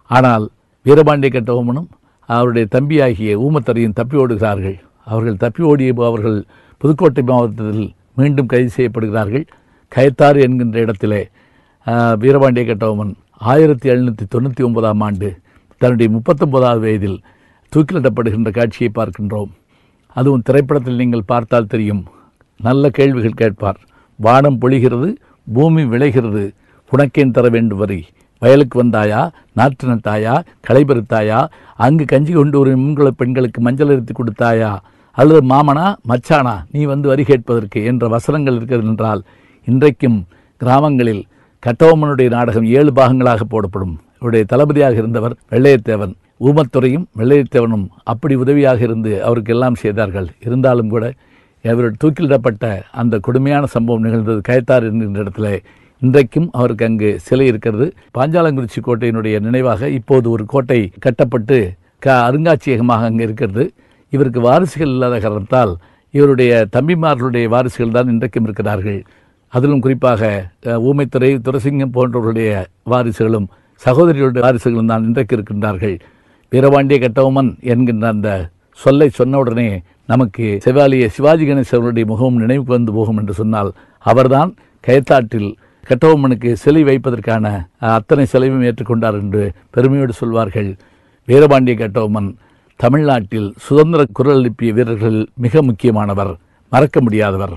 ஆனால் வீரபாண்டிய கட்டபொம்மனும் அவருடைய தம்பியாகிய ஊமத்தரையும் தப்பி ஓடுகிறார்கள் அவர்கள் தப்பி ஓடிய அவர்கள் புதுக்கோட்டை மாவட்டத்தில் மீண்டும் கைது செய்யப்படுகிறார்கள் கயத்தாறு என்கின்ற இடத்திலே ஆஹ், வீரபாண்டிய கட்டபொம்மன் ஆயிரத்தி எழுநூற்றி தொண்ணூற்றி ஒன்பதாம் ஆண்டு தன்னுடைய முப்பத்தொன்பதாவது வயதில் தூக்கிலிடப்படுகின்ற காட்சியை பார்க்கின்றோம் அதுவும் திரைப்படத்தில் நீங்கள் பார்த்தால் தெரியும் நல்ல கேள்விகள் கேட்பார் வானம் பொழிகிறது பூமி விளைகிறது உனக்கேன் தர வேண்டும் வரி வயலுக்கு வந்தாயா நாற்று நட்டாயா களை பறித்தாயா அங்கு கஞ்சி கொண்டு ஒரு உங்களை பெண்களுக்கு மஞ்சள் அரித்து கொடுத்தாயா அல்லது மாமனா மச்சானா நீ வந்து வரி கேட்பதற்கு என்ற வசனங்கள் இருக்கிறது என்றால் இன்றைக்கும் கிராமங்களில் கட்டபொம்மனுடைய நாடகம் ஏழு பாகங்களாக போடப்படும் இவருடைய தளபதியாக இருந்தவர் வெள்ளையத்தேவன் ஊமத்துறையும் வெள்ளையத்தேவனும் அப்படி உதவியாக இருந்து அவருக்கு எல்லாம் செய்தார்கள் இருந்தாலும் கூட அவர் தூக்கிலிடப்பட்ட அந்த கொடுமையான சம்பவம் நிகழ்ந்தது கயத்தார் என்கின்ற இடத்துல இன்றைக்கும் அவருக்கு அங்கு சிலை இருக்கிறது பாஞ்சாலங்குறிச்சி கோட்டையினுடைய நினைவாக இப்போது ஒரு கோட்டை கட்டப்பட்டு க அருங்காட்சியகமாக அங்கே இருக்கிறது இவருக்கு வாரிசுகள் இல்லாத காரணத்தால் இவருடைய தம்பிமார்களுடைய வாரிசுகள் தான் இன்றைக்கும் இருக்கிறார்கள் அதிலும் குறிப்பாக அஹ், ஊமைத்துறை துரசிங்கம் போன்றவர்களுடைய வாரிசுகளும் சகோதரிகளுடைய வாரிசுகளும் தான் இன்றைக்கு இருக்கின்றார்கள் வீரபாண்டிய கட்டபொம்மன் என்கின்ற அந்த சொல்லை சொன்னவுடனே நமக்கு செவாலிய சிவாஜி கணேசன் அவருடைய முகமும் நினைவுக்கு வந்து போகும் என்று சொன்னால் அவர்தான் கயத்தாற்றில் கட்டபொம்மனுக்கு சிலை வைப்பதற்கான அஹ், அத்தனை செலவையும் ஏற்றுக்கொண்டார் என்று பெருமையோடு சொல்வார்கள் வீரபாண்டிய கட்டபொம்மன் தமிழ்நாட்டில் சுதந்திர குரல் எழுப்பிய வீரர்கள் மிக முக்கியமானவர் மறக்க முடியாதவர்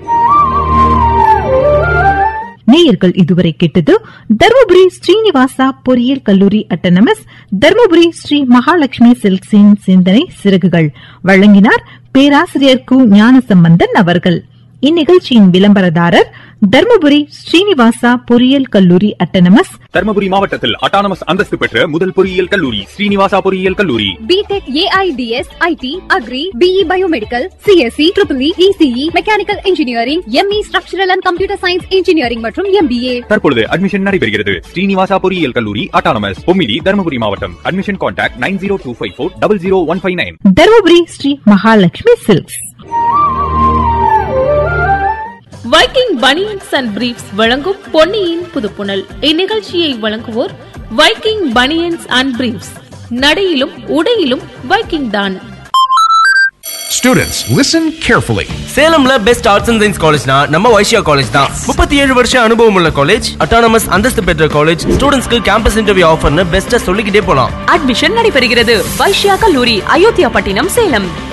நேயர்கள் இதுவரை கேட்டது தர்மபுரி ஸ்ரீனிவாசா பொறியியல் கல்லூரி அட்டனமஸ் தர்மபுரி ஸ்ரீ மகாலட்சுமி சில்க்ஸின் சிந்தனை சிறகுகள் வழங்கினார் பேராசிரியர் கு ஞானசம்பந்தன் அவர்கள் இந்நிகழ்ச்சியின் விளம்பரதாரர் தர்மபுரி ஸ்ரீனிவாசா பொறியியல் கல்லூரி அட்டனமஸ் தர்மபுரி மாவட்டத்தில் அட்டானமஸ் அந்தஸ்து பெற்ற முதல் பொறியியல் கல்லூரி ஸ்ரீனிவாசா பொறியியல் கல்லூரி BTech AIDS IT agri BE biomedical CSC triple ECE mechanical engineering ME structural and computer science engineering மற்றும் எம்பிஏ தற்பொழுது அட்மிஷன் நடைபெறுகிறது ஸ்ரீனிவாசா பொறியியல் கல்லூரி அட்டானமஸ் பொம்மிடி தர்மபுரி மாவட்டம் admission contact nine zero two five four double zero one five nine Dharmapuri Sri Mahalakshmi silks Viking banians and briefs வழங்கும் பொன்னியின் புதுப்புணல் இந்நிகழ்ச்சியை வழங்குவோர் வைக்கிங் பனியன்ஸ் அண்ட் பிரீப்ஸ் நடையிலும் உடையிலும் வைக்கிங் தான் Students, listen carefully. சேலம்ல பெஸ்ட் ஆர்ட்ஸ் அண்ட் சயின்ஸ் காலேஜ்னா நம்ம வைஷ்யா காலேஜ் தான் முப்பத்தி ஏழு வருஷம் அனுபவம் உள்ள காலேஜ் அட்டானமஸ் அந்தஸ்து பெற்ற காலேஜ் ஸ்டூடெண்ட்ஸ்க்கு கேம்பஸ் இன்டர்வியூ ஆஃபர்னு பெஸ்ட்டா சொல்லிக்கிட்டே போலாம் அட்மிஷன் நடைபெறுகிறது வைஷ்யா கல்லூரி அயோத்தியா பட்டினம் சேலம்